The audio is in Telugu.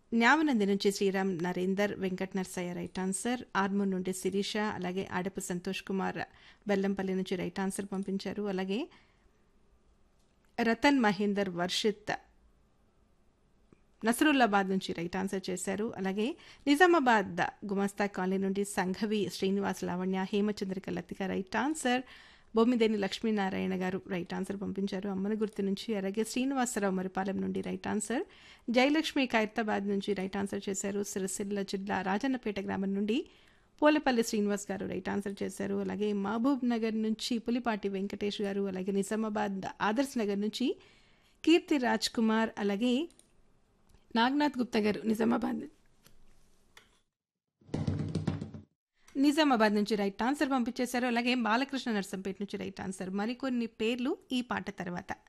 న్యామనంది నుంచి శ్రీరామ్ నరేందర్ వెంకట్ నర్సయ్య రైట్ ఆన్సర్ ఆర్మూర్ నుండి శిరీష అలాగే ఆడపు సంతోష్ కుమార్ బెల్లంపల్లి నుంచి రైట్ ఆన్సర్ పంపించారు అలాగే రతన్ మహేందర్ వర్షిత్ నసరుల్లాబాద్ నుంచి రైట్ ఆన్సర్ చేశారు అలాగే నిజామాబాద్ గుమస్తా కాలనీ నుండి Sanghavi Srinivas Lavanya Hemachandrika Latika right answer Bommideni Lakshminarayana garu right answer పంపించారు అమ్మన గుర్తు నుంచి అలాగే శ్రీనివాసరావు మరిపాలెం నుండి రైట్ ఆన్సర్ జయలక్ష్మి ఖైరతాబాద్ నుంచి రైట్ ఆన్సర్ చేశారు సిరిసిల్ల జిల్లా రాజన్నపేట గ్రామం నుండి పోలపల్లి శ్రీనివాస్ గారు రైట్ ఆన్సర్ చేశారు అలాగే మహబూబ్ నగర్ నుంచి పులిపాటి వెంకటేష్ గారు అలాగే నిజామాబాద్ ఆదర్శ్ నగర్ నుంచి కీర్తి రాజ్ కుమార్ అలాగే నాగనాథ్ గుప్తా గారు నిజామాబాద్ నిజామాబాద్ నుంచి రైట్ ఆన్సర్ పంపించేశారు అలాగే బాలకృష్ణ నర్సంపేట నుంచి రైట్ ఆన్సర్ మరికొన్ని పేర్లు ఈ పాట తర్వాత